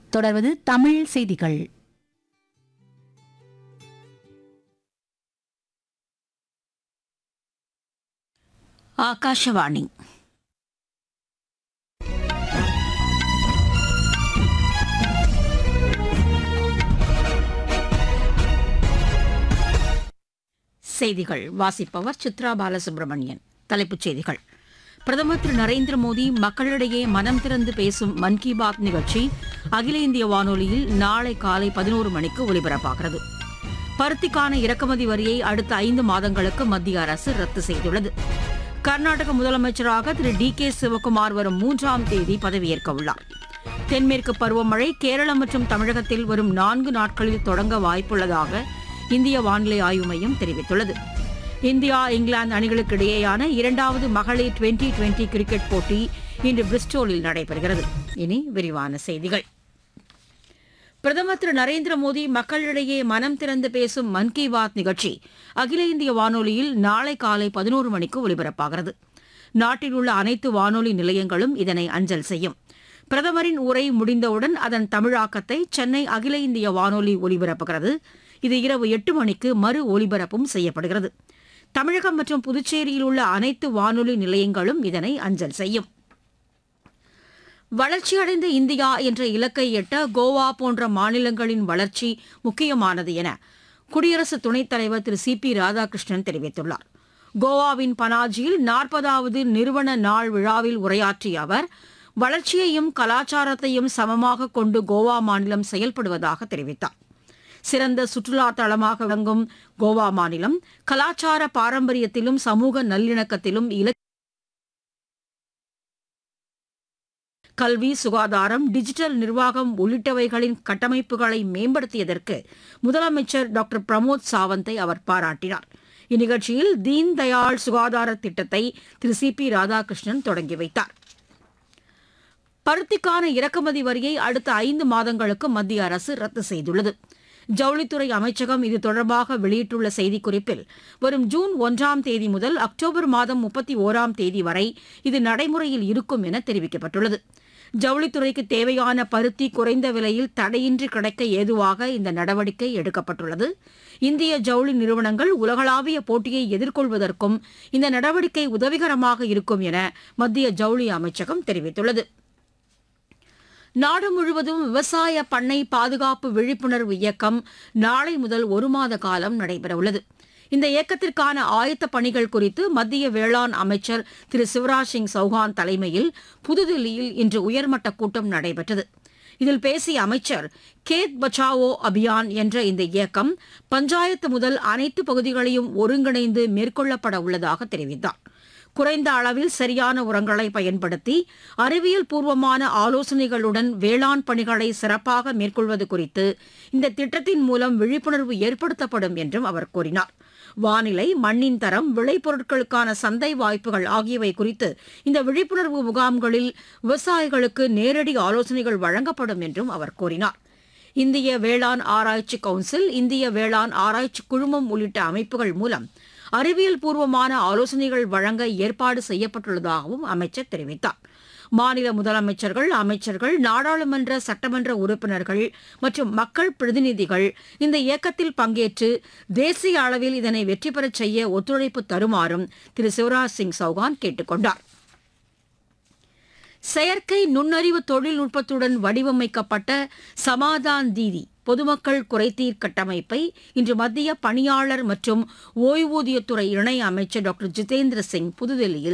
தொடர்வது தமிழ் செய்திகள் ஆகாஷவாணி செய்திகள் வாசிப்பவர் சித்ரா பாலசுப்ரமணியன் தலைப்புச் செய்திகள் பிரதமர் திரு நரேந்திர மோடி மக்களிடையே மனம் திறந்து பேசும் மன் கி பாத் நிகழ்ச்சி அகில இந்திய வானொலியில் நாளை காலை பதினோரு மணிக்கு ஒலிபரப்பாகிறது பருத்திக்கான இறக்குமதி வரியை அடுத்த ஐந்து மாதங்களுக்கு மத்திய அரசு ரத்து செய்துள்ளது கர்நாடக முதலமைச்சராக திரு டி கே சிவக்குமார் வரும் மூன்றாம் தேதி பதவியேற்க உள்ளார் தென்மேற்கு பருவமழை கேரளம் மற்றும் தமிழகத்தில் வரும் நான்கு நாட்களில் தொடங்க வாய்ப்புள்ளதாக இந்திய வானிலை ஆய்வு மையம் தெரிவித்துள்ளது இந்தியா இங்கிலாந்து அணிகளுக்கு இடையேயான இரண்டாவது மகளிர் டுவெண்டி டுவெண்டி கிரிக்கெட் போட்டி இன்று பிரிஸ்டோலில் நடைபெறுகிறது இனி விரிவான செய்திகள் பிரதமர் திரு நரேந்திர மோடி மக்களிடையே மனம் திறந்து பேசும் மன் கி பாத் நிகழ்ச்சி அகில இந்திய வானொலியில் நாளை காலை பதினோரு மணிக்கு ஒலிபரப்பாகிறது நாட்டில் உள்ள அனைத்து வானொலி நிலையங்களும் இதனை அஞ்சல் செய்யும் பிரதமரின் உரை முடிந்தவுடன் அதன் தமிழாக்கத்தை சென்னை அகில இந்திய வானொலி ஒலிபரப்புகிறது இது இரவு எட்டு மணிக்கு மறு ஒலிபரப்பும் செய்யப்படுகிறது தமிழகம் மற்றும் புதுச்சேரியில் உள்ள அனைத்து வானொலி நிலையங்களும் இதனை அஞ்சல் செய்யும் வளர்ச்சியடைந்த இந்தியா என்ற இலக்கை எட்ட கோவா போன்ற மாநிலங்களின் வளர்ச்சி முக்கியமானது என குடியரசு துணைத் தலைவர் திரு சி பி ராதாகிருஷ்ணன் தெரிவித்துள்ளார் கோவாவின் பனாஜியில் நாற்பதாவது நிறுவன நாள் விழாவில் உரையாற்றிய அவர் வளர்ச்சியையும் கலாச்சாரத்தையும் சமமாக கொண்டு கோவா மாநிலம் செயல்படுவதாக தெரிவித்தார் சிறந்த சுற்றுலா தளமாக விளங்கும் கோவா மாநிலம் கலாச்சார பாரம்பரியத்திலும் சமூக நல்லிணக்கத்திலும் இலக்கு கல்வி சுகாதாரம் டிஜிட்டல் நிர்வாகம் உள்ளிட்டவைகளின் கட்டமைப்புகளை மேம்படுத்தியதற்கு முதலமைச்சர் டாக்டர் பிரமோத் சாவந்தை அவர் பாராட்டினார் இந்நிகழ்ச்சியில் தீன் தயாள் சுகாதார திட்டத்தை திரு சி பி ராதாகிருஷ்ணன் தொடங்கி வைத்தார் பருத்திக்கான இறக்குமதி வரியை அடுத்த ஐந்து மாதங்களுக்கு மத்திய அரசு ரத்து செய்துள்ளது ஜவுளித்துறை அமைச்சகம் இது தொடர்பாக வெளியிட்டுள்ள செய்திக்குறிப்பில் வரும் ஜூன் ஒன்றாம் தேதி முதல் அக்டோபர் மாதம் முப்பத்தி ஓராம் தேதி வரை இது நடைமுறையில் இருக்கும் என தெரிவிக்கப்பட்டுள்ளது ஜவுளித்துறைக்கு தேவையான பருத்தி குறைந்த விலையில் தடையின்றி கிடைக்க ஏதுவாக இந்த நடவடிக்கை எடுக்கப்பட்டுள்ளது இந்திய ஜவுளி நிறுவனங்கள் உலகளாவிய போட்டியை எதிர்கொள்வதற்கும் இந்த நடவடிக்கை உதவிகரமாக இருக்கும் என மத்திய ஜவுளி அமைச்சகம் தெரிவித்துள்ளது நாடு முழுவதும் விவசாய பண்ணை பாதுகாப்பு விழிப்புணர்வு இயக்கம் நாளை முதல் ஒரு மாத காலம் நடைபெறவுள்ளது இந்த இயக்கத்திற்கான ஆயத்த பணிகள் குறித்து மத்திய வேளாண் அமைச்சர் திரு சிவராஜ் சிங் சௌஹான் தலைமையில் புதுதில்லியில் இன்று உயர்மட்ட கூட்டம் நடைபெற்றது இதில் பேசிய அமைச்சர் கேத் பச்சாவோ அபியான் என்ற இந்த இயக்கம் பஞ்சாயத்து முதல் அனைத்து பகுதிகளையும் ஒருங்கிணைந்து மேற்கொள்ளப்பட உள்ளதாக தெரிவித்தார் குறைந்த அளவில் சரியான உரங்களை பயன்படுத்தி அறிவியல் பூர்வமான ஆலோசனைகளுடன் வேளாண் பணிகளை சிறப்பாக மேற்கொள்வது குறித்து இந்த திட்டத்தின் மூலம் விழிப்புணர்வு ஏற்படுத்தப்படும் என்றும் அவர் கூறினார் வானிலை மண்ணின் தரம் விளைபொருட்களுக்கான சந்தை வாய்ப்புகள் ஆகியவை குறித்து இந்த விழிப்புணர்வு முகாம்களில் விவசாயிகளுக்கு நேரடி ஆலோசனைகள் வழங்கப்படும் என்றும் அவர் கூறினார் இந்திய வேளாண் ஆராய்ச்சி கவுன்சில் இந்திய வேளாண் ஆராய்ச்சி குழுமம் உள்ளிட்ட அமைப்புகள் மூலம் அறிவியல் பூர்வமான ஆலோசனைகள் வழங்க ஏற்பாடு செய்யப்பட்டுள்ளதாகவும் அமைச்சர் தெரிவித்தார் மாநில முதலமைச்சர்கள் அமைச்சர்கள் நாடாளுமன்ற சட்டமன்ற உறுப்பினர்கள் மற்றும் மக்கள் பிரதிநிதிகள் இந்த இயக்கத்தில் பங்கேற்று தேசிய அளவில் இதனை வெற்றி பெறச் செய்ய ஒத்துழைப்பு தருமாறும் திரு சிவராஜ் சிங் சௌகான் கேட்டுக் கொண்டார் செயற்கை நுண்ணறிவு தொழில்நுட்பத்துடன் வடிவமைக்கப்பட்ட சமாதான் தீதி பொதுமக்கள் குறைதீர் கட்டமைப்பை இன்று மத்திய பணியாளர் மற்றும் ஓய்வூதியத்துறை இணை அமைச்சர் டாக்டர் ஜிதேந்திர சிங் புதுதில்லியில்